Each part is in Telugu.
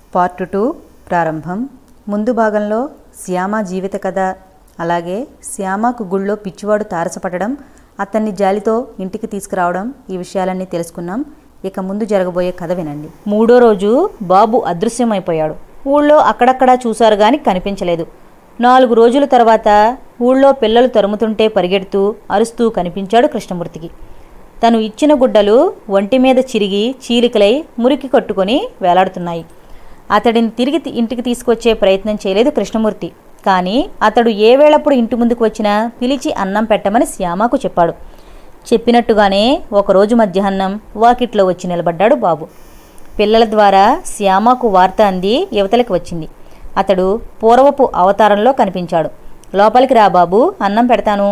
పార్ట్ టూ ప్రారంభం ముందు భాగంలో శ్యామ జీవిత కథ అలాగే శ్యామకు గుళ్ళో పిచ్చివాడు తారసపడడం అతన్ని జాలితో ఇంటికి తీసుకురావడం ఈ విషయాలన్నీ తెలుసుకున్నాం ఇక ముందు జరగబోయే కథ వినండి మూడో రోజు బాబు అదృశ్యమైపోయాడు ఊళ్ళో అక్కడక్కడా చూశారు గాని కనిపించలేదు నాలుగు రోజుల తర్వాత ఊళ్ళో పిల్లలు తరుముతుంటే పరిగెడుతూ అరుస్తూ కనిపించాడు కృష్ణమూర్తికి తను ఇచ్చిన గుడ్డలు ఒంటి మీద చిరిగి చీలికలై మురికి కట్టుకొని వేలాడుతున్నాయి అతడిని తిరిగి తి- ఇంటికి తీసుకొచ్చే ప్రయత్నం చేయలేదు కృష్ణమూర్తి కానీ అతడు ఏ వేళప్పుడు ఇంటి ముందుకు వచ్చినా పిలిచి అన్నం పెట్టమని శ్యామకు చెప్పాడు చెప్పినట్టుగానే ఒకరోజు మధ్యాహ్నం వాకిట్లో వచ్చి నిలబడ్డాడు బాబు పిల్లల ద్వారా శ్యామకు వార్త అంది యువతలకి వచ్చింది అతడు పూర్వపు అవతారంలో కనిపించాడు లోపలికి రా బాబు అన్నం పెడతాను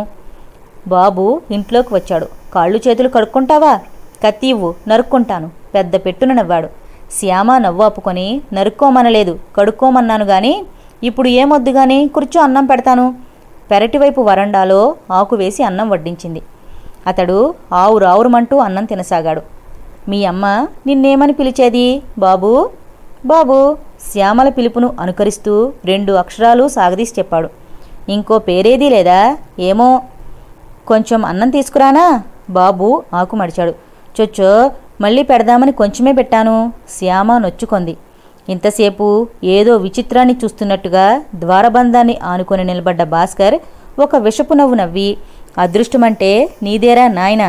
బాబు ఇంట్లోకి వచ్చాడు కాళ్ళు చేతులు కడుక్కుంటావా కత్తి ఇవ్వు నరుక్కుంటాను పెద్ద పెట్టున నవ్వాడు శ్యామ నవ్వు ఆపుకొని నరుక్కోమనలేదు కడుక్కోమన్నాను గాని ఇప్పుడు ఏమొద్దు గాని కూర్చో అన్నం పెడతాను పెరటివైపు వరండాలో ఆకు వేసి అన్నం వడ్డించింది అతడు ఆవు రావురమంటూ అన్నం తినసాగాడు మీ అమ్మ నిన్నేమని పిలిచేది బాబు బాబు శ్యామల పిలుపును అనుకరిస్తూ రెండు అక్షరాలు సాగదీసి చెప్పాడు ఇంకో పేరేదీ లేదా ఏమో కొంచెం అన్నం తీసుకురానా బాబు ఆకు మడిచాడు చొచ్చో మళ్ళీ పెడదామని కొంచెమే పెట్టాను శ్యామ నొచ్చుకొంది ఇంతసేపు ఏదో విచిత్రాన్ని చూస్తున్నట్టుగా ద్వారబంధాన్ని ఆనుకొని నిలబడ్డ భాస్కర్ ఒక విషపు నవ్వు నవ్వి అదృష్టమంటే నీదేరా నాయనా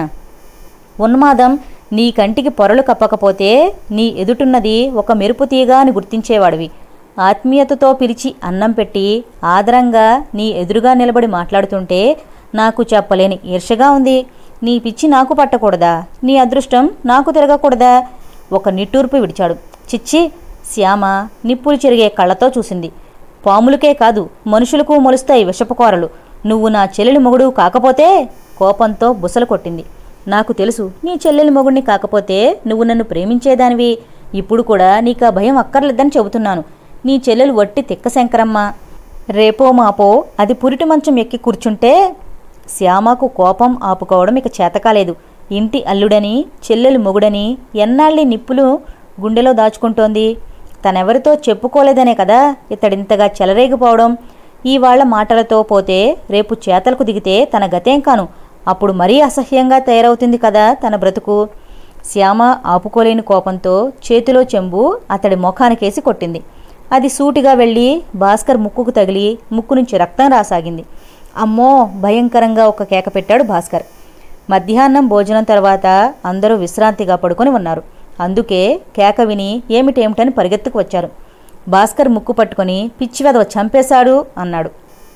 ఉన్మాదం నీ కంటికి పొరలు కప్పకపోతే నీ ఎదుటున్నది ఒక మెరుపు తీగ అని గుర్తించేవాడివి ఆత్మీయతతో పిలిచి అన్నం పెట్టి ఆదరంగా నీ ఎదురుగా నిలబడి మాట్లాడుతుంటే నాకు చెప్పలేని ఈర్షగా ఉంది నీ పిచ్చి నాకు పట్టకూడదా నీ అదృష్టం నాకు తిరగకూడదా ఒక నిట్టూర్పు విడిచాడు చిచ్చి శ్యామ నిప్పులు చెరిగే కళ్ళతో చూసింది పాములకే కాదు మనుషులకు మొలుస్తాయి విషపుకోరలు నువ్వు నా చెల్లెలి మొగుడు కాకపోతే కోపంతో బుసలు కొట్టింది నాకు తెలుసు నీ చెల్లెలి మొగుడిని కాకపోతే నువ్వు నన్ను ప్రేమించేదానివి ఇప్పుడు కూడా నీకు ఆ భయం అక్కర్లేదని చెబుతున్నాను నీ చెల్లెలు వట్టి తిక్క శంకరమ్మ రేపో మాపో అది పురిటి మంచం ఎక్కి కూర్చుంటే శ్యామకు కోపం ఆపుకోవడం ఇక చేతకాలేదు ఇంటి అల్లుడని చెల్లెలు మొగుడని ఎన్నాళ్ళి నిప్పులు గుండెలో దాచుకుంటోంది తనెవరితో చెప్పుకోలేదనే కదా ఇతడింతగా చెలరేగిపోవడం ఈ వాళ్ళ మాటలతో పోతే రేపు చేతలకు దిగితే తన గతేం కాను అప్పుడు మరీ అసహ్యంగా తయారవుతుంది కదా తన బ్రతుకు శ్యామ ఆపుకోలేని కోపంతో చేతిలో చెంబు అతడి ముఖానికేసి కొట్టింది అది సూటిగా వెళ్ళి భాస్కర్ ముక్కుకు తగిలి ముక్కు నుంచి రక్తం రాసాగింది అమ్మో భయంకరంగా ఒక కేక పెట్టాడు భాస్కర్ మధ్యాహ్నం భోజనం తర్వాత అందరూ విశ్రాంతిగా పడుకొని ఉన్నారు అందుకే కేక విని ఏమిటేమిటని పరిగెత్తుకు వచ్చారు భాస్కర్ ముక్కు పట్టుకొని పిచ్చివెదవ చంపేశాడు అన్నాడు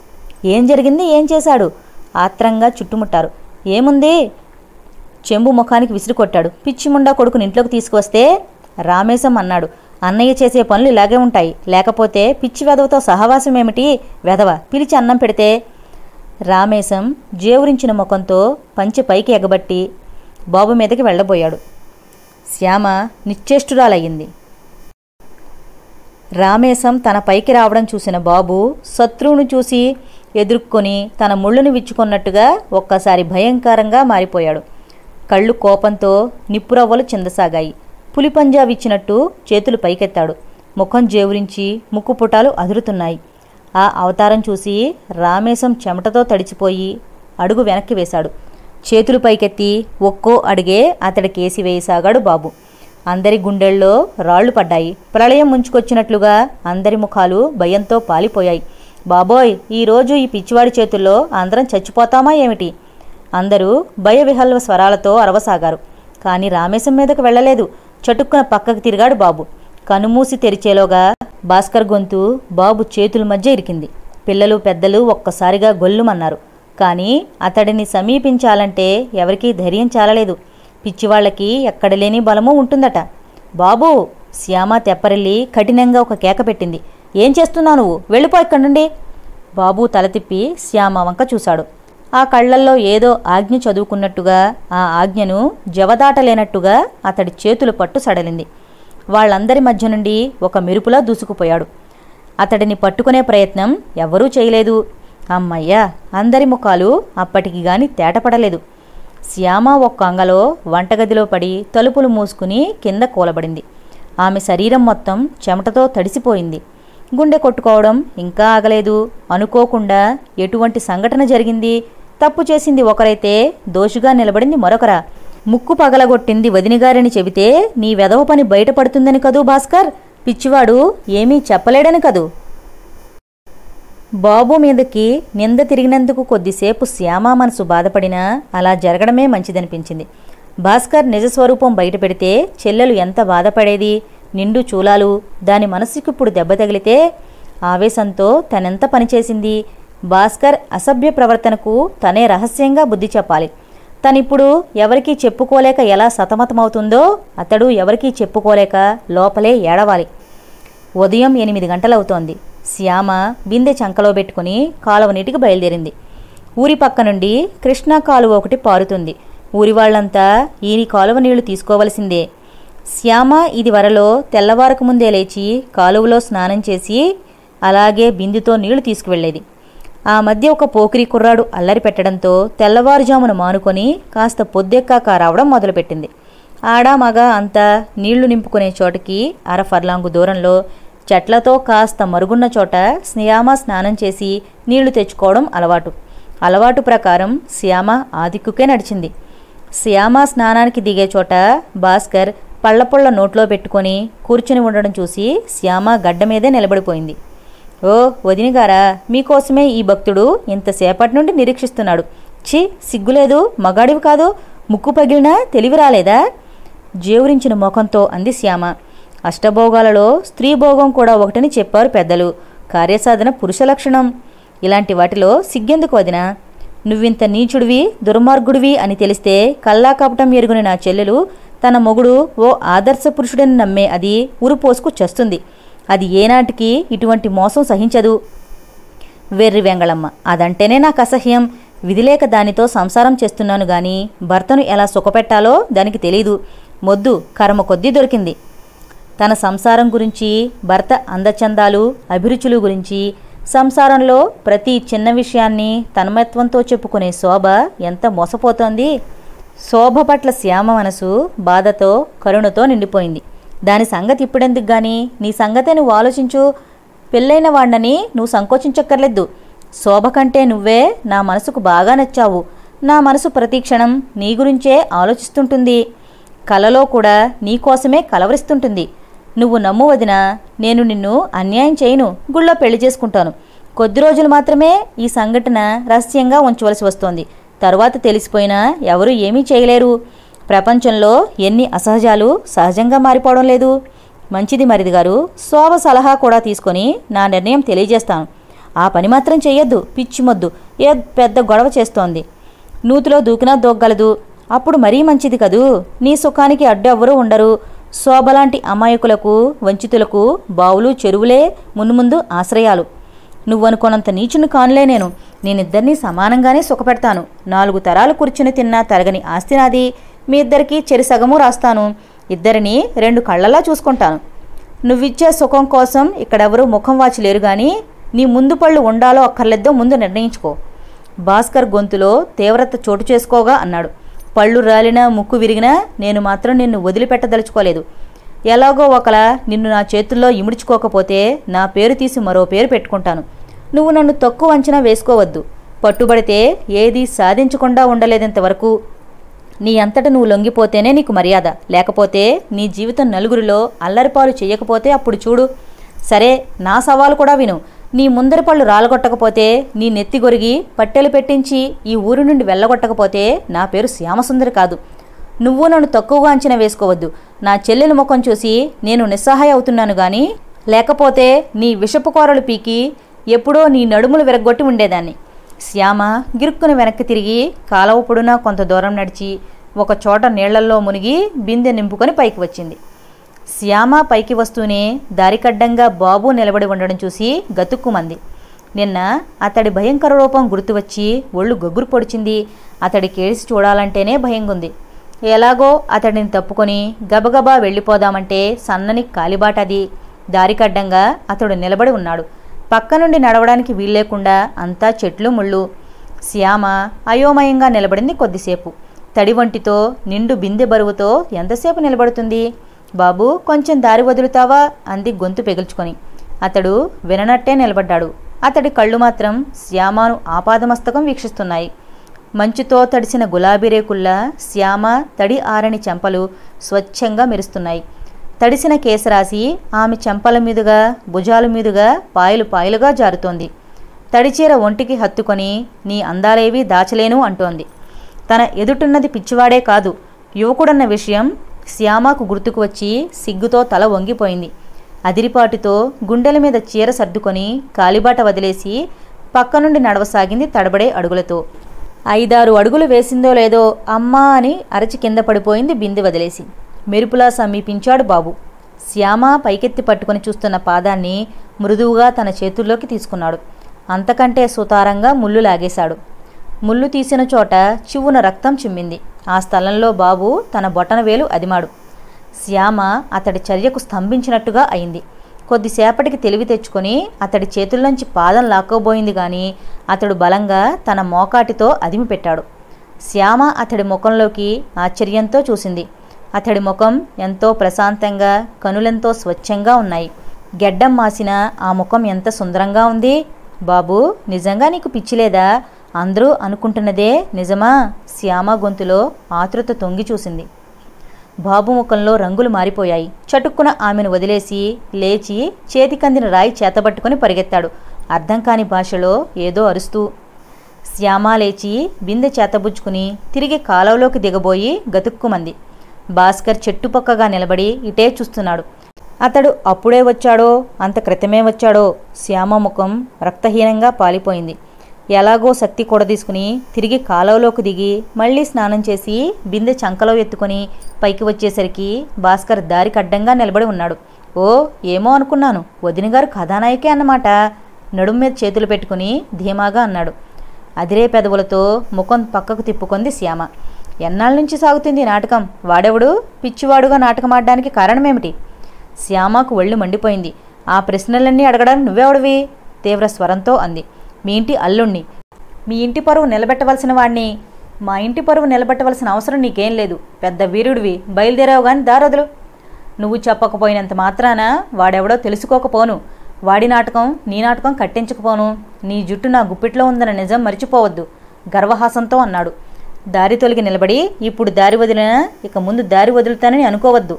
ఏం జరిగింది ఏం చేశాడు ఆత్రంగా చుట్టుముట్టారు ఏముంది చెంబు ముఖానికి విసిరి కొట్టాడు పిచ్చిముండా కొడుకుని ఇంట్లోకి తీసుకువస్తే రామేశం అన్నాడు అన్నయ్య చేసే పనులు ఇలాగే ఉంటాయి లేకపోతే పిచ్చి వెధవతో సహవాసం ఏమిటి వెధవ పిలిచి అన్నం పెడితే రామేశం జేవురించిన ముఖంతో పంచె పైకి ఎగబట్టి బాబు మీదకి వెళ్ళబోయాడు శ్యామ నిశ్చేష్టురాలయ్యింది రామేశం తన పైకి రావడం చూసిన బాబు శత్రువును చూసి ఎదుర్కొని తన ముళ్ళును విచ్చుకున్నట్టుగా ఒక్కసారి భయంకరంగా మారిపోయాడు కళ్ళు కోపంతో నిప్పురవ్వలు చిందసాగాయి పులిపంజా విచ్చినట్టు చేతులు పైకెత్తాడు ముఖం జేవురించి ముక్కు పుటాలు అదురుతున్నాయి ఆ అవతారం చూసి రామేశం చెమటతో తడిచిపోయి అడుగు వెనక్కి వేశాడు చేతులు పైకెత్తి ఒక్కో అడిగే అతడి కేసి వేయసాగాడు బాబు అందరి గుండెల్లో రాళ్లు పడ్డాయి ప్రళయం ముంచుకొచ్చినట్లుగా అందరి ముఖాలు భయంతో పాలిపోయాయి బాబోయ్ ఈరోజు ఈ పిచ్చివాడి చేతుల్లో అందరం చచ్చిపోతామా ఏమిటి అందరూ భయవిహల్వ స్వరాలతో అరవసాగారు కానీ రామేశం మీదకు వెళ్ళలేదు చటుక్కున పక్కకు తిరిగాడు బాబు కనుమూసి తెరిచేలోగా భాస్కర్ గొంతు బాబు చేతుల మధ్య ఇరికింది పిల్లలు పెద్దలు ఒక్కసారిగా గొల్లుమన్నారు కానీ అతడిని సమీపించాలంటే ఎవరికీ ధైర్యం చాలలేదు పిచ్చివాళ్లకి ఎక్కడ లేని బలమూ ఉంటుందట బాబూ శ్యామ తెప్పరిల్లి కఠినంగా ఒక కేక పెట్టింది ఏం చేస్తున్నావు నువ్వు వెళ్ళిపో ఇక్కడి నుండి బాబు తల తిప్పి శ్యామ వంక చూశాడు ఆ కళ్ళల్లో ఏదో ఆజ్ఞ చదువుకున్నట్టుగా ఆ ఆజ్ఞను జవదాటలేనట్టుగా అతడి చేతులు పట్టు సడలింది వాళ్ళందరి మధ్య నుండి ఒక మెరుపులా దూసుకుపోయాడు అతడిని పట్టుకునే ప్రయత్నం ఎవరూ చేయలేదు అమ్మయ్యా అందరి ముఖాలు అప్పటికి గాని తేటపడలేదు శ్యామ ఒక్క అంగలో వంటగదిలో పడి తలుపులు మూసుకుని కింద కూలబడింది ఆమె శరీరం మొత్తం చెమటతో తడిసిపోయింది గుండె కొట్టుకోవడం ఇంకా ఆగలేదు అనుకోకుండా ఎటువంటి సంఘటన జరిగింది తప్పు చేసింది ఒకరైతే దోషిగా నిలబడింది మరొకరా ముక్కు పగలగొట్టింది వదినగారని చెబితే నీ వెధవ పని బయటపడుతుందని కదూ భాస్కర్ పిచ్చివాడు ఏమీ చెప్పలేడని కదూ బాబు మీదకి నింద తిరిగినందుకు కొద్దిసేపు శ్యామ మనసు బాధపడినా అలా జరగడమే మంచిదనిపించింది భాస్కర్ నిజస్వరూపం బయటపెడితే చెల్లెలు ఎంత బాధపడేది నిండు చూలాలు దాని మనసుకిప్పుడు దెబ్బ తగిలితే ఆవేశంతో తనెంత పనిచేసింది భాస్కర్ అసభ్య ప్రవర్తనకు తనే రహస్యంగా బుద్ధి చెప్పాలి తనిప్పుడు ఎవరికీ చెప్పుకోలేక ఎలా సతమతమవుతుందో అతడు ఎవరికీ చెప్పుకోలేక లోపలే ఏడవాలి ఉదయం ఎనిమిది గంటలవుతోంది శ్యామ బిందె చంకలో పెట్టుకుని కాలువ నీటికి బయలుదేరింది ఊరి పక్క నుండి కృష్ణా కాలువ ఒకటి పారుతుంది ఊరి వాళ్ళంతా ఈని కాలువ నీళ్లు తీసుకోవలసిందే శ్యామ ఇది వరలో తెల్లవారక ముందే లేచి కాలువలో స్నానం చేసి అలాగే బిందుతో నీళ్లు తీసుకువెళ్ళేది ఆ మధ్య ఒక పోకిరి కుర్రాడు అల్లరి పెట్టడంతో తెల్లవారుజామున మానుకొని కాస్త పొద్దెక్కాక రావడం మొదలుపెట్టింది ఆడా మగ అంతా నీళ్లు నింపుకునే చోటకి అర ఫర్లాంగు దూరంలో చెట్లతో కాస్త మరుగున్న చోట శ్యామ స్నానం చేసి నీళ్లు తెచ్చుకోవడం అలవాటు అలవాటు ప్రకారం శ్యామ ఆ దిక్కుకే నడిచింది శ్యామ స్నానానికి దిగే చోట భాస్కర్ పళ్ళపొళ్ళ నోట్లో పెట్టుకొని కూర్చుని ఉండడం చూసి శ్యామ గడ్డ మీదే నిలబడిపోయింది ఓ వదినగారా మీకోసమే ఈ భక్తుడు ఇంతసేపటి నుండి నిరీక్షిస్తున్నాడు ఛీ సిగ్గులేదు మగాడివి కాదు ముక్కు పగిలినా తెలివి రాలేదా జేవురించిన ముఖంతో అంది శ్యామ అష్టభోగాలలో స్త్రీ భోగం కూడా ఒకటని చెప్పారు పెద్దలు కార్యసాధన పురుష లక్షణం ఇలాంటి వాటిలో సిగ్గెందుకు వదినా నువ్వింత నీచుడివి దుర్మార్గుడివి అని తెలిస్తే కల్లా కపటం ఎరుగుని నా చెల్లెలు తన మొగుడు ఓ ఆదర్శ పురుషుడని నమ్మే అది ఉరుపోసుకు చస్తుంది అది ఏనాటికి ఇటువంటి మోసం సహించదు వెర్రి వెంగళమ్మ అదంటేనే నాకు అసహ్యం విధిలేక దానితో సంసారం చేస్తున్నాను గాని భర్తను ఎలా సుఖపెట్టాలో దానికి తెలీదు మొద్దు కర్మ కొద్దీ దొరికింది తన సంసారం గురించి భర్త అందచందాలు అభిరుచులు గురించి సంసారంలో ప్రతి చిన్న విషయాన్ని తన్మయత్వంతో చెప్పుకునే శోభ ఎంత మోసపోతోంది శోభ పట్ల శ్యామ మనసు బాధతో కరుణతో నిండిపోయింది దాని సంగతి ఇప్పుడెందుకు గాని నీ సంగతే నువ్వు ఆలోచించు పెళ్ళైన వాణ్ణని నువ్వు సంకోచించక్కర్లేదు శోభ కంటే నువ్వే నా మనసుకు బాగా నచ్చావు నా మనసు ప్రతిక్షణం నీ గురించే ఆలోచిస్తుంటుంది కలలో కూడా నీకోసమే కలవరిస్తుంటుంది నువ్వు నమ్ము వదినా నేను నిన్ను అన్యాయం చేయను గుళ్ళో పెళ్లి చేసుకుంటాను కొద్ది రోజులు మాత్రమే ఈ సంఘటన రహస్యంగా ఉంచవలసి వస్తోంది తరువాత తెలిసిపోయినా ఎవరూ ఏమీ చేయలేరు ప్రపంచంలో ఎన్ని అసహజాలు సహజంగా మారిపోవడం లేదు మంచిది మరిది గారు శోభ సలహా కూడా తీసుకొని నా నిర్ణయం తెలియజేస్తాను ఆ పని మాత్రం చెయ్యొద్దు పిచ్చి మొద్దు ఏ పెద్ద గొడవ చేస్తోంది నూతిలో దూకినా దూగ్గలదు అప్పుడు మరీ మంచిది కదూ నీ సుఖానికి అడ్డు ఎవ్వరూ ఉండరు శోభలాంటి అమాయకులకు వంచితులకు బావులు చెరువులే మున్ముందు ఆశ్రయాలు నువ్వనుకోనంత నీచుని కానులే నేను నేనిద్దరినీ సమానంగానే సుఖపెడతాను నాలుగు తరాలు కూర్చుని తిన్నా తరగని ఆస్తి నాది మీ ఇద్దరికి చెరి సగము రాస్తాను ఇద్దరిని రెండు కళ్ళలా చూసుకుంటాను నువ్విచ్చే సుఖం కోసం ఇక్కడెవరూ ముఖం వాచి లేరు గాని నీ ముందు పళ్ళు ఉండాలో అక్కర్లేద్దో ముందు నిర్ణయించుకో భాస్కర్ గొంతులో తీవ్రత చోటు చేసుకోగా అన్నాడు పళ్ళు రాలినా ముక్కు విరిగినా నేను మాత్రం నిన్ను వదిలిపెట్టదలుచుకోలేదు ఎలాగో ఒకలా నిన్ను నా చేతుల్లో ఇముడ్చుకోకపోతే నా పేరు తీసి మరో పేరు పెట్టుకుంటాను నువ్వు నన్ను తక్కువ అంచనా వేసుకోవద్దు పట్టుబడితే ఏదీ సాధించకుండా ఉండలేదంతవరకు నీ అంతట నువ్వు లొంగిపోతేనే నీకు మర్యాద లేకపోతే నీ జీవితం నలుగురిలో అల్లరిపాలు చెయ్యకపోతే అప్పుడు చూడు సరే నా సవాలు కూడా విను నీ ముందరి పళ్ళు రాలగొట్టకపోతే నీ నెత్తి గొరిగి పట్టెలు పెట్టించి ఈ ఊరి నుండి వెళ్ళగొట్టకపోతే నా పేరు శ్యామసుందరి కాదు నువ్వు నన్ను తక్కువగా అంచనా వేసుకోవద్దు నా చెల్లెలి ముఖం చూసి నేను నిస్సహాయ అవుతున్నాను గాని లేకపోతే నీ విషపు కూరలు పీకి ఎప్పుడో నీ నడుములు విరగ్గొట్టి ఉండేదాన్ని శ్యామ గిరుక్కున వెనక్కి తిరిగి కాలవ పొడున కొంత దూరం నడిచి ఒక చోట నీళ్లల్లో మునిగి బిందె నింపుకొని పైకి వచ్చింది శ్యామ పైకి వస్తూనే దారికడ్డంగా బాబు నిలబడి ఉండడం చూసి గతుక్కుమంది నిన్న అతడి భయంకర రూపం గుర్తు వచ్చి ఒళ్ళు గొగ్గురు పొడిచింది అతడి కేసి చూడాలంటేనే భయంగుంది ఎలాగో అతడిని తప్పుకొని గబగబా వెళ్ళిపోదామంటే సన్నని కాలిబాటది దారికడ్డంగా అతడు నిలబడి ఉన్నాడు పక్క నుండి నడవడానికి వీల్లేకుండా అంతా చెట్లు ముళ్ళు శ్యామ అయోమయంగా నిలబడింది కొద్దిసేపు తడి వంటితో నిండు బిందె బరువుతో ఎంతసేపు నిలబడుతుంది బాబు కొంచెం దారి వదులుతావా అంది గొంతు పెగుల్చుకొని అతడు విననట్టే నిలబడ్డాడు అతడి కళ్ళు మాత్రం శ్యామను ఆపాదమస్తకం వీక్షిస్తున్నాయి మంచుతో తడిసిన గులాబీ రేకుల్లా శ్యామ తడి ఆరని చెంపలు స్వచ్ఛంగా మెరుస్తున్నాయి తడిసిన కేసరాశి ఆమె చెంపల మీదుగా భుజాల మీదుగా పాయలు పాయలుగా జారుతోంది తడిచీర ఒంటికి హత్తుకొని నీ అందాలేవి దాచలేను అంటోంది తన ఎదుటున్నది పిచ్చివాడే కాదు యువకుడన్న విషయం శ్యామకు గుర్తుకు వచ్చి సిగ్గుతో తల వంగిపోయింది అదిరిపాటుతో గుండెల మీద చీర సర్దుకొని కాలిబాట వదిలేసి పక్క నుండి నడవసాగింది తడబడే అడుగులతో ఐదారు అడుగులు వేసిందో లేదో అమ్మా అని అరచి కింద పడిపోయింది బింది వదిలేసి మెరుపులా సమీపించాడు బాబు శ్యామ పైకెత్తి పట్టుకొని చూస్తున్న పాదాన్ని మృదువుగా తన చేతుల్లోకి తీసుకున్నాడు అంతకంటే సుతారంగా ముళ్ళు లాగేశాడు ముళ్ళు తీసిన చోట చివ్వున రక్తం చిమ్మింది ఆ స్థలంలో బాబు తన బొటన వేలు అదిమాడు శ్యామ అతడి చర్యకు స్తంభించినట్టుగా అయింది కొద్దిసేపటికి తెలివి తెచ్చుకొని అతడి చేతుల్లోంచి పాదం లాక్కోబోయింది గాని అతడు బలంగా తన మోకాటితో అదిమి పెట్టాడు శ్యామ అతడి ముఖంలోకి ఆశ్చర్యంతో చూసింది అతడి ముఖం ఎంతో ప్రశాంతంగా కనులెంతో స్వచ్ఛంగా ఉన్నాయి గెడ్డం మాసిన ఆ ముఖం ఎంత సుందరంగా ఉంది బాబు నిజంగా నీకు పిచ్చిలేదా అందరూ అనుకుంటున్నదే నిజమా శ్యామ గొంతులో ఆతృత తొంగి చూసింది బాబు ముఖంలో రంగులు మారిపోయాయి చటుక్కున ఆమెను వదిలేసి లేచి చేతికందిన రాయి చేతబట్టుకొని పరిగెత్తాడు అర్థం కాని భాషలో ఏదో అరుస్తూ శ్యామ లేచి బిందె చేతబుచ్చుకుని తిరిగి కాలువలోకి దిగబోయి గతుక్కుమంది భాస్కర్ చెట్టుపక్కగా నిలబడి ఇటే చూస్తున్నాడు అతడు అప్పుడే వచ్చాడో అంత క్రితమే వచ్చాడో శ్యామ ముఖం రక్తహీనంగా పాలిపోయింది ఎలాగో శక్తి కూడదీసుకుని తిరిగి కాలువలోకి దిగి మళ్ళీ స్నానం చేసి బిందె చంకలో ఎత్తుకొని పైకి వచ్చేసరికి భాస్కర్ దారికి అడ్డంగా నిలబడి ఉన్నాడు ఓ ఏమో అనుకున్నాను వదిన గారు కథానాయకే అన్నమాట నడుం మీద చేతులు పెట్టుకుని ధీమాగా అన్నాడు అదిరే పెదవులతో ముఖం పక్కకు తిప్పుకుంది శ్యామ ఎన్నాళ్ళ నుంచి సాగుతుంది ఈ నాటకం వాడెవడు పిచ్చివాడుగా నాటకం ఆడడానికి కారణమేమిటి శ్యామకు ఒళ్ళు మండిపోయింది ఆ ప్రశ్నలన్నీ అడగడానికి నువ్వెవడివి తీవ్ర స్వరంతో అంది మీ ఇంటి అల్లుణ్ణి మీ ఇంటి పరువు నిలబెట్టవలసిన వాణ్ణి మా ఇంటి పరువు నిలబెట్టవలసిన అవసరం నీకేం లేదు పెద్ద వీరుడివి బయలుదేరావు గాని దారదులు నువ్వు చెప్పకపోయినంత మాత్రాన వాడెవడో తెలుసుకోకపోను వాడి నాటకం నీ నాటకం కట్టించకపోను నీ జుట్టు నా గుప్పిట్లో ఉందన్న నిజం మర్చిపోవద్దు గర్వహాసంతో అన్నాడు దారి తొలగి నిలబడి ఇప్పుడు దారి వదిలినా ఇక ముందు దారి వదులుతానని అనుకోవద్దు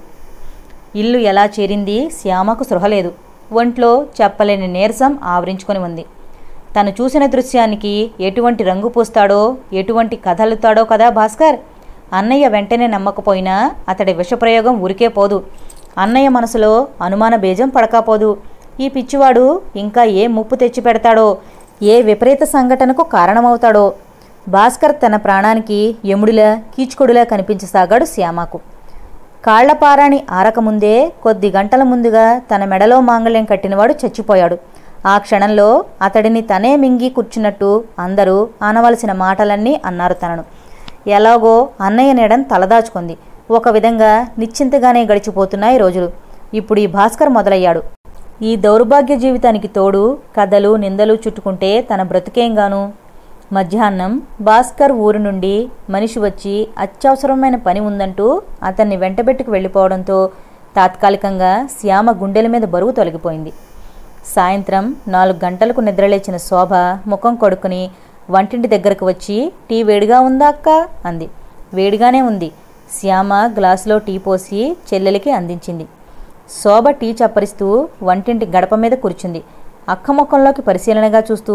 ఇల్లు ఎలా చేరింది శ్యామకు సృహలేదు ఒంట్లో చెప్పలేని నీరసం ఆవరించుకొని ఉంది తను చూసిన దృశ్యానికి ఎటువంటి రంగు పూస్తాడో ఎటువంటి కథలుతాడో కదా భాస్కర్ అన్నయ్య వెంటనే నమ్మకపోయినా అతడి విషప్రయోగం ఊరికే పోదు అన్నయ్య మనసులో అనుమాన బీజం పడకపోదు ఈ పిచ్చివాడు ఇంకా ఏ ముప్పు తెచ్చి పెడతాడో ఏ విపరీత సంఘటనకు కారణమవుతాడో భాస్కర్ తన ప్రాణానికి యముడిలా కీచుకొడులా కనిపించసాగాడు శ్యామకు కాళ్లపారాణి ఆరకముందే కొద్ది గంటల ముందుగా తన మెడలో మాంగళ్యం కట్టినవాడు చచ్చిపోయాడు ఆ క్షణంలో అతడిని తనే మింగి కూర్చున్నట్టు అందరూ అనవలసిన మాటలన్నీ అన్నారు తనను ఎలాగో అన్నయ్య నీడని తలదాచుకుంది ఒక విధంగా నిశ్చింతగానే గడిచిపోతున్నాయి రోజులు ఇప్పుడు ఈ భాస్కర్ మొదలయ్యాడు ఈ దౌర్భాగ్య జీవితానికి తోడు కథలు నిందలు చుట్టుకుంటే తన బ్రతుకేంగాను మధ్యాహ్నం భాస్కర్ ఊరు నుండి మనిషి వచ్చి అత్యవసరమైన పని ఉందంటూ అతన్ని వెంటబెట్టుకు వెళ్ళిపోవడంతో తాత్కాలికంగా శ్యామ గుండెల మీద బరువు తొలగిపోయింది సాయంత్రం నాలుగు గంటలకు నిద్రలేచిన శోభ ముఖం కొడుకుని వంటింటి దగ్గరకు వచ్చి టీ వేడిగా ఉందా అక్క అంది వేడిగానే ఉంది శ్యామ గ్లాసులో టీ పోసి చెల్లెలికి అందించింది శోభ టీ చప్పరిస్తూ వంటింటి గడప మీద కూర్చుంది అక్క ముఖంలోకి పరిశీలనగా చూస్తూ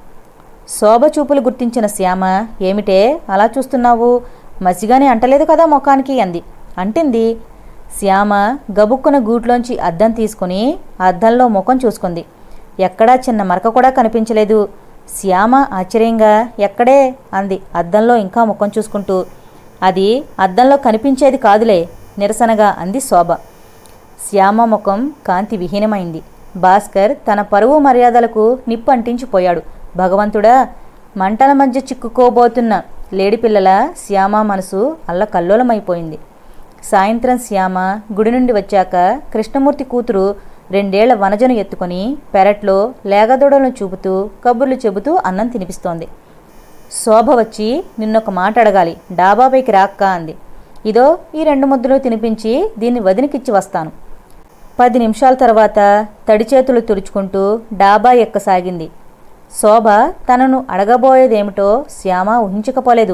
శోభ చూపులు గుర్తించిన శ్యామ ఏమిటే అలా చూస్తున్నావు మసిగానే అంటలేదు కదా ముఖానికి అంది అంటింది శ్యామ గబుక్కున గూట్లోంచి అద్దం తీసుకుని అద్దంలో ముఖం చూసుకుంది ఎక్కడా చిన్న మరక కూడా కనిపించలేదు శ్యామ ఆశ్చర్యంగా ఎక్కడే అంది అద్దంలో ఇంకా ముఖం చూసుకుంటూ అది అద్దంలో కనిపించేది కాదులే నిరసనగా అంది శోభ శ్యామ ముఖం కాంతి విహీనమైంది భాస్కర్ తన పరువు మర్యాదలకు నిప్పు అంటించిపోయాడు భగవంతుడా మంటల మధ్య చిక్కుకోబోతున్న లేడిపిల్లల శ్యామ మనసు అల్లకల్లోలమైపోయింది సాయంత్రం శ్యామ గుడి నుండి వచ్చాక కృష్ణమూర్తి కూతురు రెండేళ్ల వనజను ఎత్తుకొని పెరట్లో లేగదొడలను చూపుతూ కబుర్లు చెబుతూ అన్నం తినిపిస్తోంది శోభ వచ్చి నిన్నొక మాట అడగాలి డాబాపైకి రాక్క అంది ఇదో ఈ రెండు ముద్దలు తినిపించి దీన్ని వదినకిచ్చి వస్తాను పది నిమిషాల తర్వాత తడి చేతులు తుడుచుకుంటూ డాబా ఎక్కసాగింది శోభ తనను అడగబోయేదేమిటో శ్యామ ఊహించకపోలేదు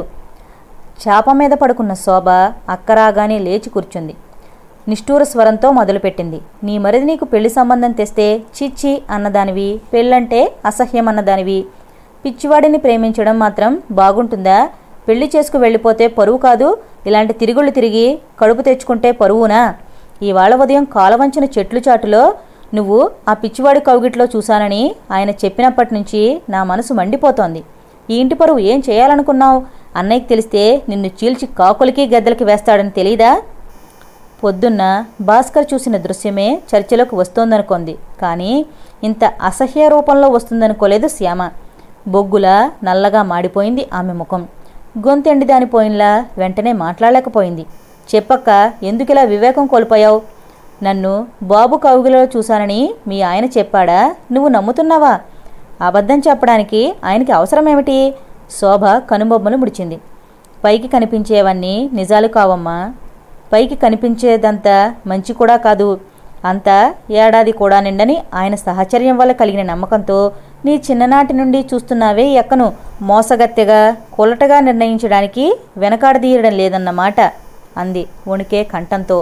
చాప మీద పడుకున్న శోభ అక్కరాగానే లేచి కూర్చుంది నిష్ఠూర స్వరంతో మొదలుపెట్టింది నీ మరిది నీకు పెళ్లి సంబంధం తెస్తే చిచ్చి అన్నదానివి పెళ్ళంటే అసహ్యం అన్నదానివి పిచ్చివాడిని ప్రేమించడం మాత్రం బాగుంటుందా పెళ్లి చేసుకు వెళ్ళిపోతే పరువు కాదు ఇలాంటి తిరుగుళ్ళు తిరిగి కడుపు తెచ్చుకుంటే పరువునా ఇవాళ ఉదయం కాలవంచిన చెట్లు చాటులో నువ్వు ఆ పిచ్చివాడి కౌగిట్లో చూశానని ఆయన చెప్పినప్పటి నుంచి నా మనసు మండిపోతోంది ఈ ఇంటి పరువు ఏం చేయాలనుకున్నావు అన్నయ్యకి తెలిస్తే నిన్ను చీల్చి కాకులకి గద్దలకి వేస్తాడని తెలీదా పొద్దున్న భాస్కర్ చూసిన దృశ్యమే చర్చలోకి వస్తోందనుకుంది కానీ ఇంత అసహ్య రూపంలో వస్తుందనుకోలేదు శ్యామ బొగ్గుల నల్లగా మాడిపోయింది ఆమె ముఖం గొంతెండి దానిపోయినలా వెంటనే మాట్లాడలేకపోయింది చెప్పక్క ఎందుకిలా వివేకం కోల్పోయావు నన్ను బాబు కవుగిలో చూశానని మీ ఆయన చెప్పాడా నువ్వు నమ్ముతున్నావా అబద్ధం చెప్పడానికి ఆయనకి అవసరమేమిటి శోభ కనుబొమ్మలు ముడిచింది పైకి కనిపించేవన్నీ నిజాలు కావమ్మా పైకి కనిపించేదంతా మంచి కూడా కాదు అంతా ఏడాది కూడా నిండని ఆయన సహచర్యం వల్ల కలిగిన నమ్మకంతో నీ చిన్ననాటి నుండి చూస్తున్నావే ఈ ఎక్కను మోసగత్తెగా కొలటగా నిర్ణయించడానికి వెనకాడదీయడం లేదన్నమాట అంది వణికే కంఠంతో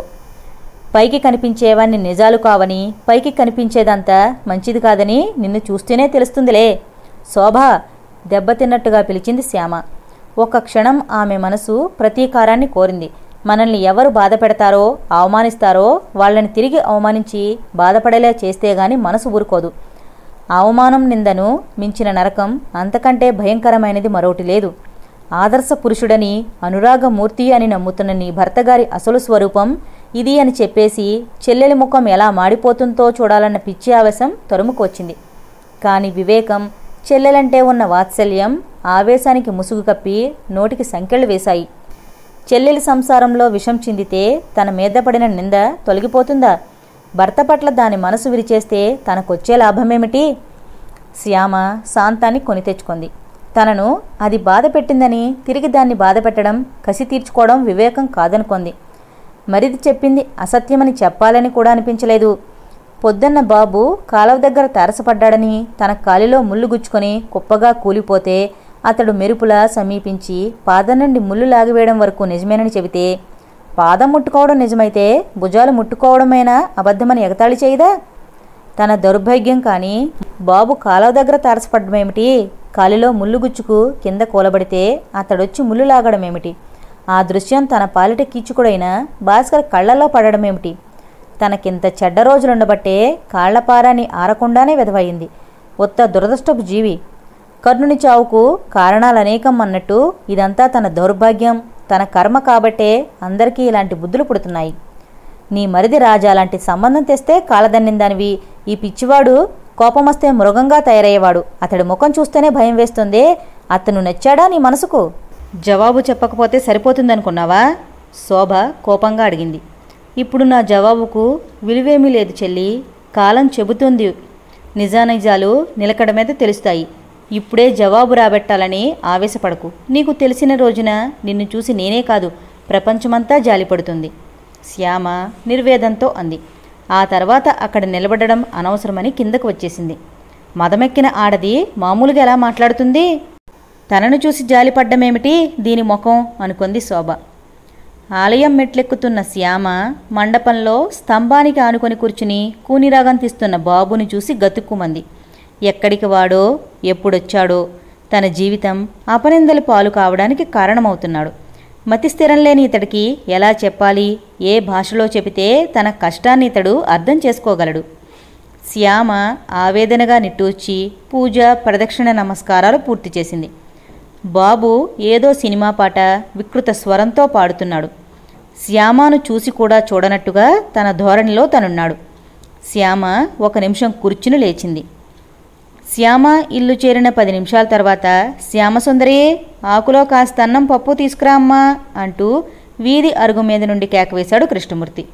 పైకి కనిపించేవన్నీ నిజాలు కావని పైకి కనిపించేదంతా మంచిది కాదని నిన్ను చూస్తేనే తెలుస్తుందిలే శోభ దెబ్బతిన్నట్టుగా పిలిచింది శ్యామ ఒక క్షణం ఆమె మనసు ప్రతీకారాన్ని కోరింది మనల్ని ఎవరు బాధ పెడతారో అవమానిస్తారో వాళ్ళని తిరిగి అవమానించి బాధపడేలా చేస్తే గాని మనసు ఊరుకోదు అవమానం నిందను మించిన నరకం అంతకంటే భయంకరమైనది మరొకటి లేదు ఆదర్శ పురుషుడని అనురాగమూర్తి అని నమ్ముతున్న నీ భర్తగారి అసలు స్వరూపం ఇది అని చెప్పేసి చెల్లెలి ముఖం ఎలా మాడిపోతుందో చూడాలన్న పిచ్చి ఆవేశం తరుముకు వచ్చింది కాని వివేకం చెల్లెలంటే ఉన్న వాత్సల్యం ఆవేశానికి ముసుగు కప్పి నోటికి సంకెళ్ళు వేశాయి చెల్లెలి సంసారంలో విషం చిందితే తన మీద పడిన నింద తొలగిపోతుందా భర్త పట్ల దాని మనసు విరిచేస్తే తనకొచ్చే లాభమేమిటి శ్యామ శాంతాన్ని కొని తెచ్చుకుంది తనను అది బాధ పెట్టిందని తిరిగి దాన్ని బాధ పెట్టడం కసి తీర్చుకోవడం వివేకం కాదనుకుంది మరిది చెప్పింది అసత్యమని చెప్పాలని కూడా అనిపించలేదు పొద్దున్న బాబు కాలువ దగ్గర తారసపడ్డాడని తన కాలిలో ముళ్ళు గుచ్చుకొని కుప్పగా కూలిపోతే అతడు మెరుపులా సమీపించి పాదం నుండి ముళ్ళు లాగివేయడం వరకు నిజమేనని చెబితే పాదం ముట్టుకోవడం నిజమైతే భుజాలు ముట్టుకోవడమేనా అబద్ధమని ఎగతాళి చేయదా తన దౌర్భాగ్యం కానీ బాబు కాలువ దగ్గర తారసపడ్డమేమిటి కాలిలో ముళ్ళు గుచ్చుకు కింద కూలబడితే అతడొచ్చి ముళ్ళు లాగడమేమిటి ఆ దృశ్యం తన పాలిట కీచుకుడైన భాస్కర్ కళ్ళల్లో పడడమేమిటి తనకింత చెడ్డ రోజులుండబట్టే కాళ్లపారాని ఆరకుండానే విధవయింది ఉత్త దురదృష్టపు జీవి కర్ణుని చావుకు కారణాలనేకం అన్నట్టు ఇదంతా తన దౌర్భాగ్యం తన కర్మ కాబట్టే అందరికీ ఇలాంటి బుద్ధులు పుడుతున్నాయి నీ మరిది రాజా లాంటి సంబంధం తెస్తే కాలదన్నిందానివి ఈ పిచ్చివాడు కోపమొస్తే మృగంగా తయారయ్యేవాడు అతడి ముఖం చూస్తేనే భయం వేస్తుందే అతను నచ్చాడా నీ మనసుకు జవాబు చెప్పకపోతే సరిపోతుందనుకున్నావా శోభ కోపంగా అడిగింది ఇప్పుడు నా జవాబుకు విలువేమీ లేదు చెల్లి కాలం చెబుతుంది నిజానిజాలు నిలకడ మీద తెలుస్తాయి ఇప్పుడే జవాబు రాబెట్టాలని ఆవేశపడకు నీకు తెలిసిన రోజున నిన్ను చూసి నేనే కాదు ప్రపంచమంతా జాలిపడుతుంది శ్యామ నిర్వేదంతో అంది ఆ తర్వాత అక్కడ నిలబడడం అనవసరమని కిందకు వచ్చేసింది మదమెక్కిన ఆడది మామూలుగా ఎలా మాట్లాడుతుంది తనను చూసి జాలిపడ్డమేమిటి దీని ముఖం అనుకుంది శోభ ఆలయం మెట్లెక్కుతున్న శ్యామ మండపంలో స్తంభానికి ఆనుకొని కూర్చుని కూనిరాగం తీస్తున్న బాబుని చూసి గతుక్కుమంది ఎక్కడికి వాడో ఎప్పుడొచ్చాడో తన జీవితం అపనిందల పాలు కావడానికి కారణమవుతున్నాడు మతి స్థిరం లేని ఇతడికి ఎలా చెప్పాలి ఏ భాషలో చెబితే తన కష్టాన్ని ఇతడు అర్థం చేసుకోగలడు శ్యామ ఆవేదనగా నిట్టూర్చి పూజ ప్రదక్షిణ నమస్కారాలు పూర్తి చేసింది బాబు ఏదో సినిమా పాట వికృత స్వరంతో పాడుతున్నాడు శ్యామను చూసి కూడా చూడనట్టుగా తన ధోరణిలో తనున్నాడు శ్యామ ఒక నిమిషం కూర్చుని లేచింది శ్యామ ఇల్లు చేరిన పది నిమిషాల తర్వాత శ్యామసుందరి ఆకులో కాస్త అన్నం పప్పు తీసుకురా అమ్మా అంటూ వీధి అరుగు మీద నుండి కేకవేశాడు కృష్ణమూర్తి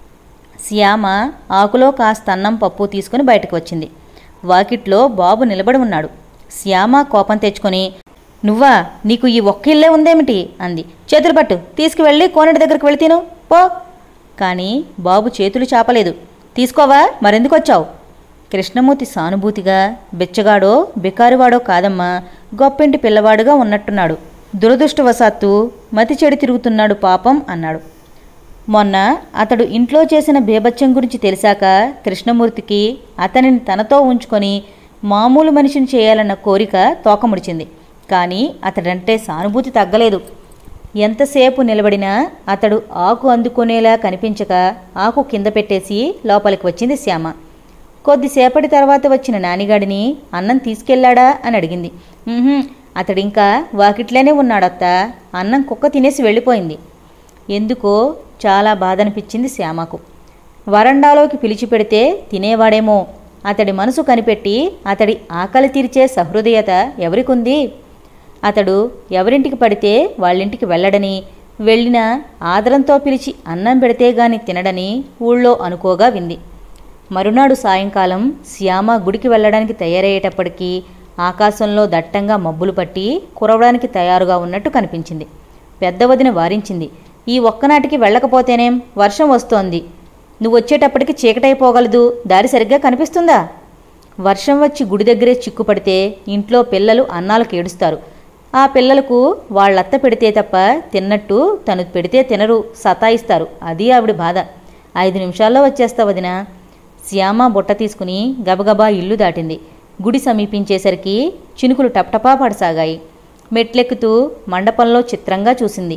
శ్యామ ఆకులో కాస్త అన్నం పప్పు తీసుకుని బయటకు వచ్చింది వాకిట్లో బాబు నిలబడి ఉన్నాడు శ్యామ కోపం తెచ్చుకొని నువ్వా నీకు ఈ ఒక్క ఇల్లే ఉందేమిటి అంది చేతులు పట్టు తీసుకువెళ్ళి కోనటి దగ్గరికి వెళితేను పో కానీ బాబు చేతులు చాపలేదు తీసుకోవా మరెందుకు వచ్చావు కృష్ణమూర్తి సానుభూతిగా బెచ్చగాడో బికారివాడో కాదమ్మా గొప్పింటి పిల్లవాడుగా ఉన్నట్టున్నాడు దురదృష్టవశాత్తు మతి చెడి తిరుగుతున్నాడు పాపం అన్నాడు మొన్న అతడు ఇంట్లో చేసిన బేభత్యం గురించి తెలిసాక కృష్ణమూర్తికి అతనిని తనతో ఉంచుకొని మామూలు మనిషిని చేయాలన్న కోరిక తోకముడిచింది కానీ అతడంటే సానుభూతి తగ్గలేదు ఎంతసేపు నిలబడినా అతడు ఆకు అందుకునేలా కనిపించక ఆకు కింద పెట్టేసి లోపలికి వచ్చింది శ్యామ కొద్దిసేపటి తర్వాత వచ్చిన నానిగాడిని అన్నం తీసుకెళ్లాడా అని అడిగింది "ఉహుం, అతడింకా వాకిట్లోనే ఉన్నాడత్త అన్నం కుక్క తినేసి వెళ్ళిపోయింది ఎందుకో చాలా బాధనిపించింది శ్యామకు వరండాలోకి పిలిచి పెడితే తినేవాడేమో అతడి మనసు కనిపెట్టి అతడి ఆకలి తీర్చే సహృదయత ఎవరికుంది అతడు ఎవరింటికి పడితే వాళ్ళింటికి వెళ్ళడని వెళ్ళినా ఆదరంతో పిలిచి అన్నం పెడితే గాని తినడని ఊళ్ళో అనుకోగా వింది మరునాడు సాయంకాలం శ్యామ గుడికి వెళ్ళడానికి తయారయ్యేటప్పటికీ ఆకాశంలో దట్టంగా మబ్బులు పట్టి కురవడానికి తయారుగా ఉన్నట్టు కనిపించింది పెద్ద వదిన వారించింది ఈ ఒక్కనాటికి వెళ్ళకపోతేనేం వర్షం వస్తోంది నువ్వు వచ్చేటప్పటికి చీకటైపోగలదు దారి సరిగ్గా కనిపిస్తుందా వర్షం వచ్చి గుడి దగ్గరే చిక్కుపడితే ఇంట్లో పిల్లలు అన్నాలకు ఏడుస్తారు ఆ పిల్లలకు వాళ్ళత్త పెడితే తప్ప తిన్నట్టు తను పెడితే తినరు సతాయిస్తారు అది ఆవిడ బాధ ఐదు నిమిషాల్లో వచ్చేస్తా వదిన శ్యామ బుట్ట తీసుకుని గబగబా ఇల్లు దాటింది గుడి సమీపించేసరికి చినుకులు టప్టపా పడసాగాయి మెట్లెక్కుతూ మండపంలో చిత్రంగా చూసింది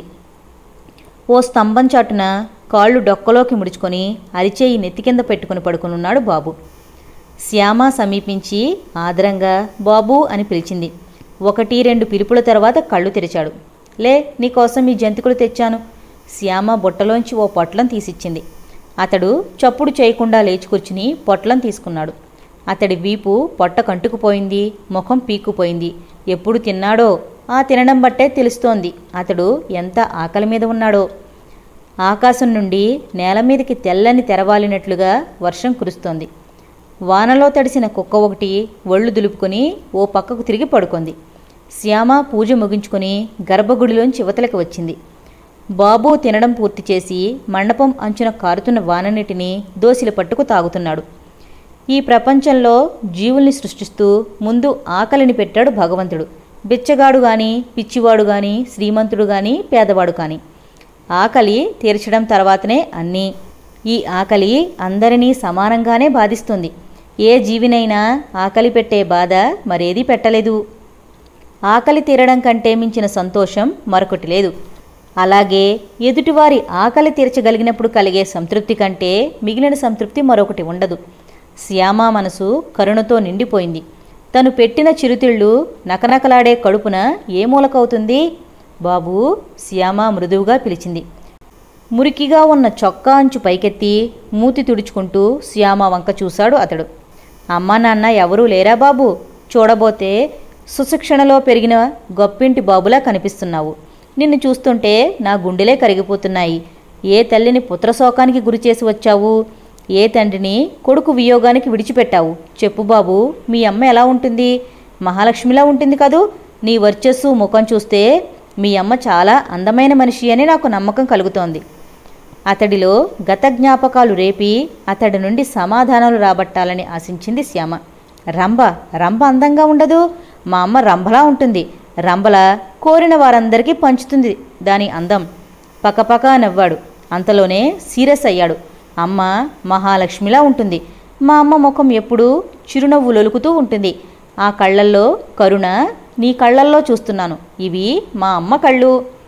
ఓ స్తంభం చాటున కాళ్ళు డొక్కలోకి ముడుచుకొని అరిచేయి నెత్తి కింద పెట్టుకుని పడుకునున్నాడు బాబు శ్యామ సమీపించి ఆదరంగా బాబు అని పిలిచింది ఒకటి రెండు పిలుపుల తర్వాత కళ్ళు తెరిచాడు లే నీకోసం ఈ జంతికలు తెచ్చాను శ్యామ బుట్టలోంచి ఓ పొట్లం తీసిచ్చింది అతడు చప్పుడు చేయకుండా లేచి కూర్చుని పొట్లం తీసుకున్నాడు అతడి వీపు పొట్ట కంటుకుపోయింది ముఖం పీక్కుపోయింది ఎప్పుడు తిన్నాడో ఆ తినడం బట్టే తెలుస్తోంది అతడు ఎంత ఆకలి మీద ఉన్నాడో ఆకాశం నుండి నేల మీదకి తెల్లని తెరవాలినట్లుగా వర్షం కురుస్తోంది వానలో తడిసిన కుక్క ఒకటి ఒళ్ళు దులుపుకొని ఓ పక్కకు తిరిగి పడుకుంది శ్యామ పూజ ముగించుకొని గర్భగుడిలోంచి యువతలకు వచ్చింది బాబు తినడం పూర్తి చేసి మండపం అంచున కారుతున్న వాననీటిని దోసిలి పట్టుకు తాగుతున్నాడు ఈ ప్రపంచంలో జీవుల్ని సృష్టిస్తూ ముందు ఆకలిని పెట్టాడు భగవంతుడు బిచ్చగాడు గాని పిచ్చివాడు గాని శ్రీమంతుడు గాని పేదవాడు కాని ఆకలి తీర్చడం తర్వాతనే అన్నీ ఈ ఆకలి అందరినీ సమానంగానే బాధిస్తుంది ఏ జీవినైనా ఆకలి పెట్టే బాధ మరేదీ పెట్టలేదు ఆకలి తీరడం కంటే మించిన సంతోషం మరొకటి లేదు అలాగే ఎదుటివారి ఆకలి తీర్చగలిగినప్పుడు కలిగే సంతృప్తి కంటే మిగిలిన సంతృప్తి మరొకటి ఉండదు శ్యామ మనసు కరుణతో నిండిపోయింది తను పెట్టిన చిరుతిళ్ళు నకనకలాడే కడుపున ఏ మూలకవుతుంది బాబూ శ్యామ మృదువుగా పిలిచింది మురికిగా ఉన్న చొక్కా అంచు పైకెత్తి మూతి తుడుచుకుంటూ శ్యామ వంక చూశాడు అతడు అమ్మా నాన్న ఎవరూ లేరా బాబు చూడబోతే సుశిక్షణలో పెరిగిన గొప్పింటి బాబులా కనిపిస్తున్నావు నిన్ను చూస్తుంటే నా గుండెలే కరిగిపోతున్నాయి ఏ తల్లిని పుత్రశోకానికి గురిచేసి వచ్చావు ఏ తండ్రిని కొడుకు వియోగానికి విడిచిపెట్టావు చెప్పు బాబు మీ అమ్మ ఎలా ఉంటుంది మహాలక్ష్మిలా ఉంటుంది కదూ నీ వర్చస్సు ముఖం చూస్తే మీ అమ్మ చాలా అందమైన మనిషి అని నాకు నమ్మకం కలుగుతోంది అతడిలో గత జ్ఞాపకాలు రేపి అతడి నుండి సమాధానాలు రాబట్టాలని ఆశించింది శ్యామ రంభ రంభ అందంగా ఉండదు మా అమ్మ రంభలా ఉంటుంది రంభల కోరిన వారందరికీ పంచుతుంది దాని అందం పకపక నవ్వాడు అంతలోనే సీరియస్ అయ్యాడు అమ్మ మహాలక్ష్మిలా ఉంటుంది మా అమ్మ ముఖం ఎప్పుడూ చిరునవ్వు లొలుకుతూ ఉంటుంది ఆ కళ్ళల్లో కరుణ నీ కళ్ళల్లో చూస్తున్నాను ఇవి మా అమ్మ కళ్ళు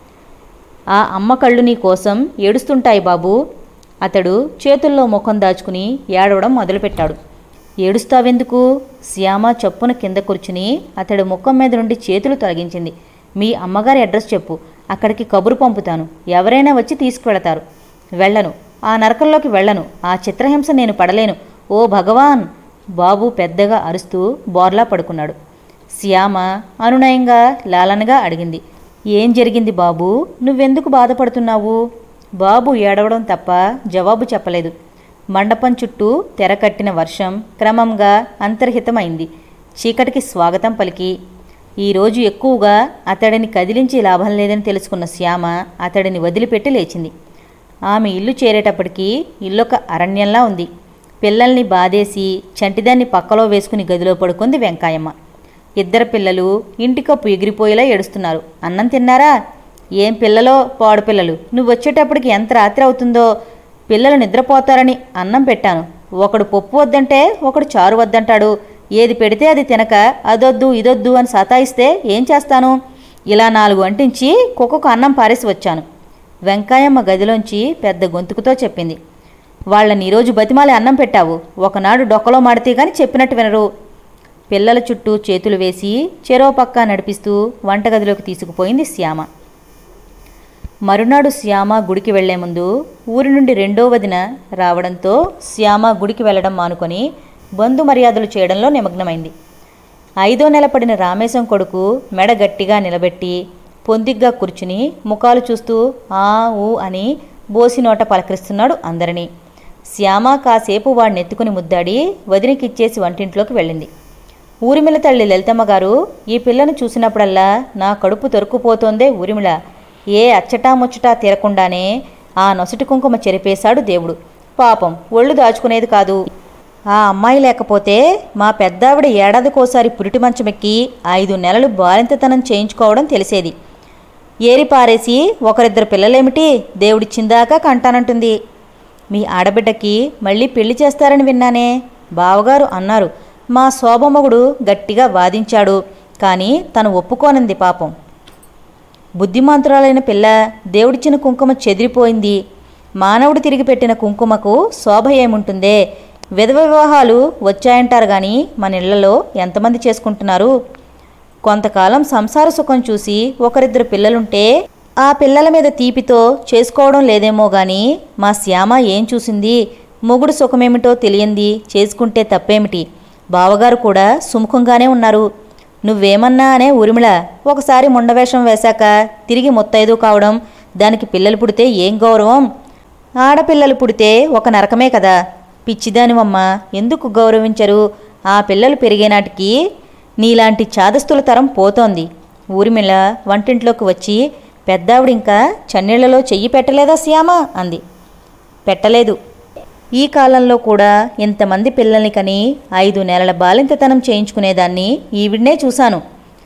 ఆ అమ్మ కళ్ళు నీ కోసం ఏడుస్తుంటాయి బాబూ అతడు చేతుల్లో ముఖం దాచుకుని ఏడవడం మొదలుపెట్టాడు ఏడుస్తావెందుకు శ్యామ చప్పున కింద కూర్చుని అతడి ముఖం మీద నుండి చేతులు తొలగించింది మీ అమ్మగారి అడ్రస్ చెప్పు అక్కడికి కబురు పంపుతాను ఎవరైనా వచ్చి తీసుకువెళతారు వెళ్ళను ఆ నరకంలోకి వెళ్ళను ఆ చిత్రహింస నేను పడలేను ఓ భగవాన్ బాబు పెద్దగా అరుస్తూ బోర్లా పడుకున్నాడు శ్యామ అనునయంగా లాలనగా అడిగింది ఏం జరిగింది బాబు నువ్వెందుకు బాధపడుతున్నావు బాబు ఏడవడం తప్ప జవాబు చెప్పలేదు మండపం చుట్టూ తెరకట్టిన వర్షం క్రమంగా అంతర్హితమైంది చీకటికి స్వాగతం పలికి ఈరోజు ఎక్కువగా అతడిని కదిలించి లాభం లేదని తెలుసుకున్న శ్యామ అతడిని వదిలిపెట్టి లేచింది ఆమె ఇల్లు చేరేటప్పటికి ఇల్లొక అరణ్యంలా ఉంది పిల్లల్ని బాధేసి చంటిదాన్ని పక్కలో వేసుకుని గదిలో పడుకుంది వెంకాయమ్మ ఇద్దరు పిల్లలు ఇంటి కప్పు ఎగిరిపోయేలా ఏడుస్తున్నారు అన్నం తిన్నారా ఏం పిల్లలో పాడు పిల్లలు నువ్వు వచ్చేటప్పటికి ఎంత రాత్రి అవుతుందో పిల్లలు నిద్రపోతారని అన్నం పెట్టాను ఒకడు పప్పు వద్దంటే ఒకడు చారు వద్దంటాడు ఏది పెడితే అది తినక అదొద్దు ఇదొద్దు అని సతాయిస్తే ఏం చేస్తాను ఇలా నాలుగు అంటించి కుక్కకు అన్నం పారేసి వచ్చాను వెంకాయమ్మ గదిలోంచి పెద్ద గొంతుకుతో చెప్పింది వాళ్ళని ఈరోజు బతిమాలి అన్నం పెట్టావు ఒకనాడు డొక్కలో మాడితే గాని చెప్పినట్టు వినరు పిల్లల చుట్టూ చేతులు వేసి చెరో పక్క నడిపిస్తూ వంటగదిలోకి తీసుకుపోయింది శ్యామ మరునాడు శ్యామ గుడికి వెళ్లే ముందు ఊరి నుండి రెండో వదిన రావడంతో శ్యామ గుడికి వెళ్ళడం మానుకొని బంధు మర్యాదలు చేయడంలో నిమగ్నమైంది ఐదో నెల పడిన రామేశం కొడుకు మెడ గట్టిగా నిలబెట్టి పొందిగ్గా కూర్చుని ముఖాలు చూస్తూ ఆ ఊ అని బోసినోట పలకరిస్తున్నాడు అందరినీ శ్యామ కాసేపు వాడిని ఎత్తుకుని ముద్దాడి వదినకిచ్చేసి వంటింట్లోకి వెళ్ళింది ఊరిమిళ తల్లి లలితమ్మ గారు ఈ పిల్లను చూసినప్పుడల్లా నా కడుపు తొరుకుపోతోందే ఊరిమిళ ఏ అచ్చటా ముచ్చటా తీరకుండానే ఆ నొసటి కుంకుమ చెరిపేశాడు దేవుడు పాపం ఒళ్ళు దాచుకునేది కాదు ఆ అమ్మాయి లేకపోతే మా పెద్దావిడ ఏడాదికోసారి పురిటి మంచమెక్కి ఐదు నెలలు బాలింతతనం చేయించుకోవడం తెలిసేది ఏరి పారేసి ఒకరిద్దరు పిల్లలేమిటి దేవుడిచ్చిందాకా కంటానంటుంది మీ ఆడబిడ్డకి మళ్ళీ పెళ్లి చేస్తారని విన్నానే బావగారు అన్నారు మా శోభమగుడు గట్టిగా వాదించాడు కానీ తను ఒప్పుకోనంది పాపం బుద్ధిమంతురాలైన పిల్ల దేవుడిచ్చిన కుంకుమ చెదిరిపోయింది మానవుడు తిరిగి పెట్టిన కుంకుమకు శోభ ఏముంటుందే విధవ వివాహాలు వచ్చాయంటారు కానీ మన ఇళ్లలో ఎంతమంది చేసుకుంటున్నారు కొంతకాలం సంసార సుఖం చూసి ఒకరిద్దరు పిల్లలుంటే ఆ పిల్లల మీద తీపితో చేసుకోవడం లేదేమో గాని మా శ్యామ ఏం చూసింది మొగుడు సుఖమేమిటో తెలియంది చేసుకుంటే తప్పేమిటి బావగారు కూడా సుముఖంగానే ఉన్నారు నువ్వేమన్నా అనే ఉరిమిళ ఒకసారి ముండవేషం వేశాక తిరిగి ముత్తైదు కావడం దానికి పిల్లలు పుడితే ఏం గౌరవం ఆడపిల్లలు పుడితే ఒక నరకమే కదా పిచ్చిదానివమ్మ ఎందుకు గౌరవించరు ఆ పిల్లలు పెరిగేనాటికి నీలాంటి చాదస్తుల తరం పోతోంది ఊరిమిళ వంటింట్లోకి వచ్చి పెద్దావిడింకా చన్నీళ్లలో చెయ్యి పెట్టలేదా శ్యామ అంది పెట్టలేదు ఈ కాలంలో కూడా ఇంతమంది పిల్లల్ని కని ఐదు నెలల బాలింతతనం చేయించుకునేదాన్ని ఈవిడ్నే చూశాను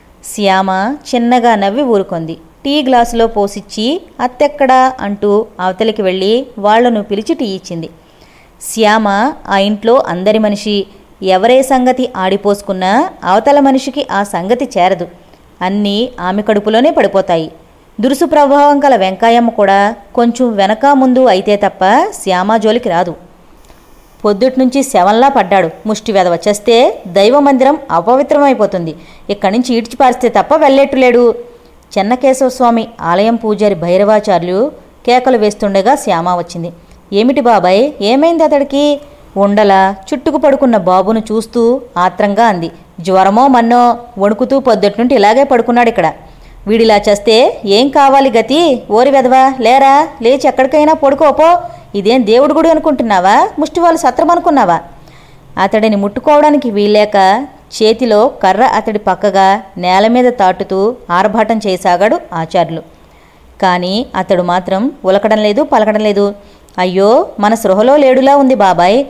శ్యామ చిన్నగా నవ్వి ఊరుకుంది టీ గ్లాసులో పోసిచ్చి అత్తెక్కడా అంటూ అవతలికి వెళ్ళి వాళ్లను పిలిచి టీ ఇచ్చింది శ్యామ ఆ ఇంట్లో అందరి మనిషి ఎవరే సంగతి ఆడిపోసుకున్నా అవతల మనిషికి ఆ సంగతి చేరదు అన్నీ ఆమె కడుపులోనే పడిపోతాయి దురుసు ప్రభావం గల వెంకాయమ్మ కూడా కొంచెం వెనక ముందు అయితే తప్ప శ్యామ జోలికి రాదు పొద్దుట్నుంచి శవంలా పడ్డాడు ముష్టి వెదవ చేస్తే దైవ మందిరం అపవిత్రమైపోతుంది ఇక్కడి నుంచి ఈడ్చిపారిస్తే తప్ప వెళ్ళేట్టులేడు చెన్నకేశవ స్వామి ఆలయం పూజారి భైరవాచార్యులు కేకలు వేస్తుండగా శ్యామ వచ్చింది ఏమిటి బాబాయ్ ఏమైంది అతడికి ఉండల చుట్టుకు పడుకున్న బాబును చూస్తూ ఆత్రంగా అంది జ్వరమో మన్నో వణుకుతూ పొద్దుట్నుంటి ఇలాగే పడుకున్నాడు ఇక్కడ వీడిలా చేస్తే ఏం కావాలి గతి ఓరి వెదవా లేరా లేచి ఎక్కడికైనా పడుకోపో ఇదేం దేవుడు గుడి అనుకుంటున్నావా ముష్టి వాళ్ళు సత్రం అనుకున్నావా అతడిని ముట్టుకోవడానికి వీల్లేక చేతిలో కర్ర అతడి పక్కగా నేల మీద తాటుతూ ఆర్భాటం చేయసాగాడు ఆచార్యులు కానీ అతడు మాత్రం ఉలకడం లేదు పలకడం లేదు అయ్యో మన సృహలో లేడులా ఉంది బాబాయ్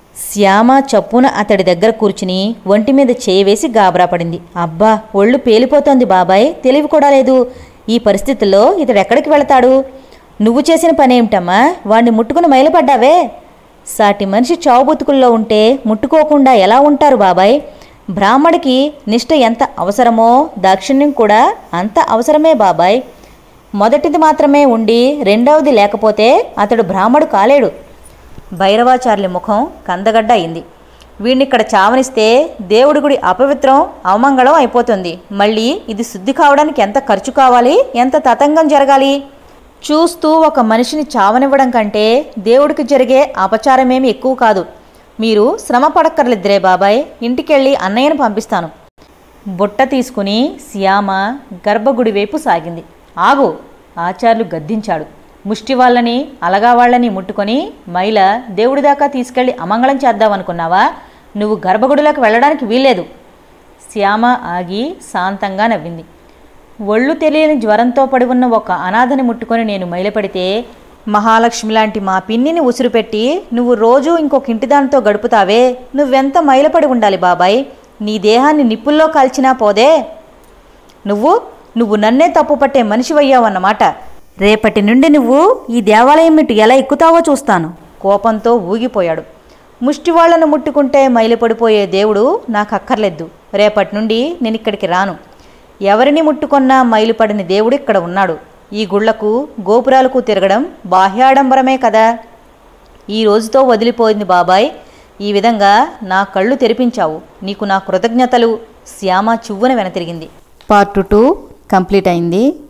శ్యామ చప్పున అతడి దగ్గర కూర్చుని ఒంటి మీద చేయి వేసి గాబరా పడింది అబ్బా ఒళ్ళు పేలిపోతోంది బాబాయ్ తెలివి కూడా లేదు ఈ పరిస్థితుల్లో ఇతడు ఎక్కడికి వెళతాడు నువ్వు చేసిన పనేమిటమ్మా వాణ్ణి ముట్టుకుని మైలపడ్డావే సాటి మనిషి చావు బతుకుల్లో ఉంటే ముట్టుకోకుండా ఎలా ఉంటారు బాబాయ్ బ్రాహ్మడికి నిష్ఠ ఎంత అవసరమో దాక్షిణ్యం కూడా అంత అవసరమే బాబాయ్ మొదటిది మాత్రమే ఉండి రెండవది లేకపోతే అతడు బ్రాహ్మడు కాలేడు భైరవాచార్యుల ముఖం కందగడ్డ అయింది వీణ్ణిక్కడ చావనిస్తే దేవుడి గుడి అపవిత్రం అవమంగళం అయిపోతుంది మళ్ళీ ఇది శుద్ధి కావడానికి ఎంత ఖర్చు కావాలి ఎంత తతంగం జరగాలి చూస్తూ ఒక మనిషిని చావనివ్వడం కంటే దేవుడికి జరిగే అపచారమేమి ఎక్కువ కాదు మీరు శ్రమ పడక్కర్లిద్దరే బాబాయ్ ఇంటికెళ్ళి అన్నయ్యను పంపిస్తాను బుట్ట తీసుకుని శ్యామ గర్భగుడి వైపు సాగింది ఆగు ఆచార్యులు గద్దించాడు ముష్టి వాళ్ళని అలగా వాళ్ళని ముట్టుకొని మైల దేవుడి దాకా తీసుకెళ్లి అమంగళం చేద్దామనుకున్నావా నువ్వు గర్భగుడిలోకి వెళ్ళడానికి వీల్లేదు శ్యామ ఆగి శాంతంగా నవ్వింది ఒళ్ళు తెలియని జ్వరంతో పడి ఉన్న ఒక అనాథని ముట్టుకొని నేను మైలపడితే మహాలక్ష్మి లాంటి మా పిన్నిని ఉసురుపెట్టి నువ్వు రోజూ ఇంకొక ఇంటిదానితో గడుపుతావే నువ్వెంత మైలపడి ఉండాలి బాబాయ్ నీ దేహాన్ని నిప్పుల్లో కాల్చినా పోదే నువ్వు నువ్వు నన్నే తప్పు పట్టే మనిషివయ్యావన్నమాట రేపటి నుండి నువ్వు ఈ దేవాలయం ఇటు ఎలా ఎక్కుతావో చూస్తాను కోపంతో ఊగిపోయాడు ముష్టివాళ్లను ముట్టుకుంటే మైలిపడిపోయే దేవుడు నాకు అక్కర్లేదు రేపటి నుండి నేను ఇక్కడికి రాను ఎవరిని ముట్టుకున్నా మైలుపడిన దేవుడు ఇక్కడ ఉన్నాడు ఈ గుళ్లకు గోపురాలకు తిరగడం బాహ్యాడంబరమే కదా ఈ రోజుతో వదిలిపోయింది బాబాయ్ ఈ విధంగా నా కళ్ళు తెరిపించావు నీకు నా కృతజ్ఞతలు శ్యామ చువ్వున వెనతిరిగింది పార్ట్ టూ కంప్లీట్ అయింది